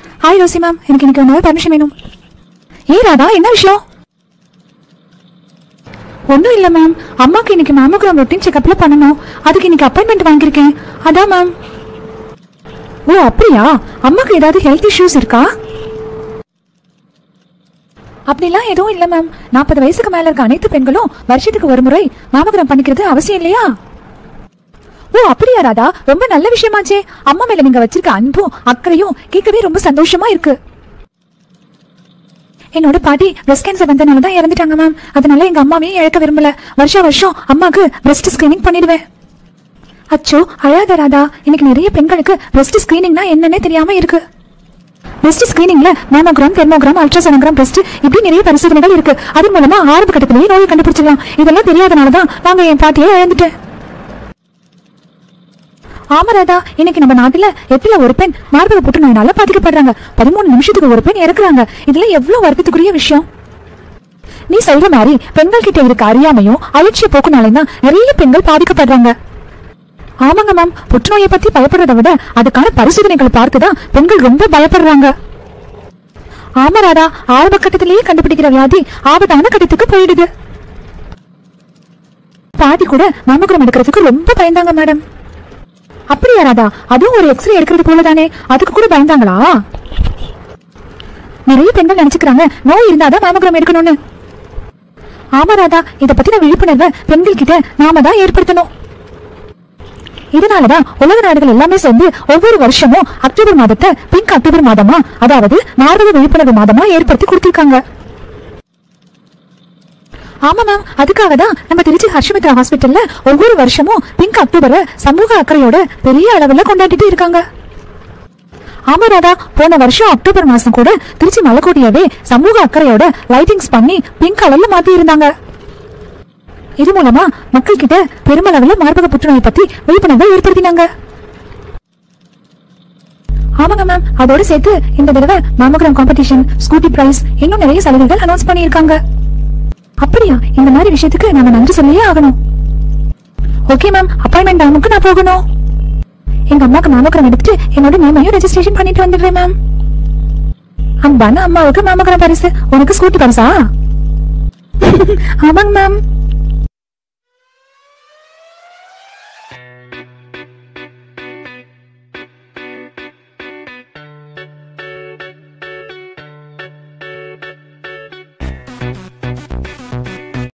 hi Rousey ma'am எனக்கு இன்னைக்கு ஒரு நாள் பர்மிஷன் வேணும் ஏ ராதா என்ன விஷயம் ஒன்றும் இல்லை மேம் அம்மாக்கு இன்னைக்கு மேமோகிராம் ரொட்டீன் செக்அப்ல பண்ணணும் அதுக்கு இன்னைக்கு அப்பாயின்மெண்ட் வாங்கியிருக்கேன் அதான் மேம் ஓ அப்படியா அம்மாக்கு ஏதாவது ஹெல்த் இஷ்யூஸ் இருக்கா அப்படிலாம் எதுவும் இல்லை மேம் நாற்பது வயசுக்கு மேல இருக்க அனைத்து பெண்களும் வருஷத்துக்கு ஒரு முறை மாமோகிராம் பண்ணிக்கிறது அவசியம் இல்லையா ஓ அப்படியா ராதா ரொம்ப நல்ல விஷயமாச்சே அம்மா மேல நீங்க வச்சிருக்க அன்பும் அக்கறையும் கேட்கவே ரொம்ப சந்தோஷமா இருக்கு என்னோட பாட்டி பிரஸ்ட் கேன்சர் வந்தனால தான் இறந்துட்டாங்க மேம் அதனால எங்க அம்மாவையும் இழக்க விரும்பல வருஷம் வருஷம் அம்மாக்கு பிரஸ்ட் ஸ்கிரீனிங் பண்ணிடுவேன் அச்சோ அழாத ராதா இன்னைக்கு நிறைய பெண்களுக்கு பிரஸ்ட் ஸ்கிரீனிங்னா என்னன்னே தெரியாம இருக்கு பிரஸ்ட் ஸ்கிரீனிங்ல மேமோகிராம் தெர்மோகிராம் அல்ட்ராசோனோகிராம் பிரஸ்ட் இப்படி நிறைய பரிசோதனைகள் இருக்கு அது மூலமா ஆரம்ப கட்டத்திலேயே நோயை கண்டுபிடிச்சிடலாம் இதெல்லாம் தெரியாதனால தான் நாங்க என் பாட்டியை இழந்துட்டேன் ஆமா ராதா இன்னைக்கு நம்ம நாட்டுல எட்டுல ஒரு பெண் மார்பக புற்றுநோயினால பாதிக்கப்படுறாங்க பதிமூணு நிமிஷத்துக்கு ஒரு பெண் இறக்குறாங்க இதுல எவ்வளவு வருத்தத்துக்குரிய விஷயம் நீ சொல்ற மாதிரி பெண்கள் கிட்ட இருக்க அறியாமையும் அலட்சிய போக்குனாலையும் தான் நிறைய பெண்கள் பாதிக்கப்படுறாங்க ஆமாங்க மேம் புற்றுநோயை பத்தி பயப்படுறதை விட அதுக்கான பரிசோதனைகள் பார்த்து தான் பெண்கள் ரொம்ப பயப்படுறாங்க ஆமா ராதா ஆரம்ப கட்டத்திலேயே கண்டுபிடிக்கிற வியாதி ஆபத்தான கட்டத்துக்கு போயிடுது பாட்டி கூட மேமோகிராம் எடுக்கிறதுக்கு ரொம்ப பயந்தாங்க மேடம் அப்படியா ராதா அதுவும் ஒரு எக்ஸ்ரே எடுக்கிறது போல தானே அதுக்கு கூட பயந்தாங்களா நிறைய பெண்கள் நினைச்சுக்கிறாங்க நோய் இருந்தாதான் மேமோகிராம் எடுக்கணும்னு ஆமா ராதா இத பத்தின விழிப்புணர்வை பெண்கள் கிட்ட நாம தான் ஏற்படுத்தணும் இதனாலதான் உலக நாடுகள் எல்லாமே சேர்ந்து ஒவ்வொரு வருஷமும் அக்டோபர் மாதத்தை பிங்க் அக்டோபர் மாதமா அதாவது மார்பக விழிப்புணர்வு மாதமா ஏற்படுத்தி கொடுத்திருக்காங்க ஆமா மேம் அதுக்காக தான் நம்ம திருச்சி ஹர்ஷமித்ரா ஹாஸ்பிட்டல்ல ஒவ்வொரு வருஷமும் பிங்க் அக்டோபரை சமூக அக்கறையோட பெரிய அளவுல கொண்டாடிட்டு இருக்காங்க ஆமா ராதா போன வருஷம் அக்டோபர் மாசம் கூட திருச்சி மலைக்கோட்டையவே சமூக அக்கறையோட லைட்டிங்ஸ் பண்ணி பிங்க் கலர்ல மாத்தி இருந்தாங்க இது மூலமா மக்கள் கிட்ட பெருமளவுல மார்பக புற்றுநோய் பத்தி விழிப்புணர்வை ஏற்படுத்தினாங்க ஆமாங்க மேம் அதோட சேர்த்து இந்த தடவை மேமோகிராம் காம்படிஷன் ஸ்கூட்டி பிரைஸ் இன்னும் நிறைய சலுகைகள் அனௌன்ஸ் பண்ணியிருக்காங்க அப்படியா இந்த மாதிரி விஷயத்துக்கு நாம நன்றி சொல்லியே ஆகணும் ஓகே மேம் அப்பாயின்மெண்ட் டைமுக்கு நான் போகணும் எங்க அம்மாக்கு மேமோகிராம் எடுத்துட்டு என்னோட நேமையும் ரெஜிஸ்ட்ரேஷன் பண்ணிட்டு வந்துடுறேன் மேம் அன்பான அம்மாவுக்கு மேமோகிராம் பரிசு உனக்கு ஸ்கூட்டி பரிசா ஆமாங்க மேம்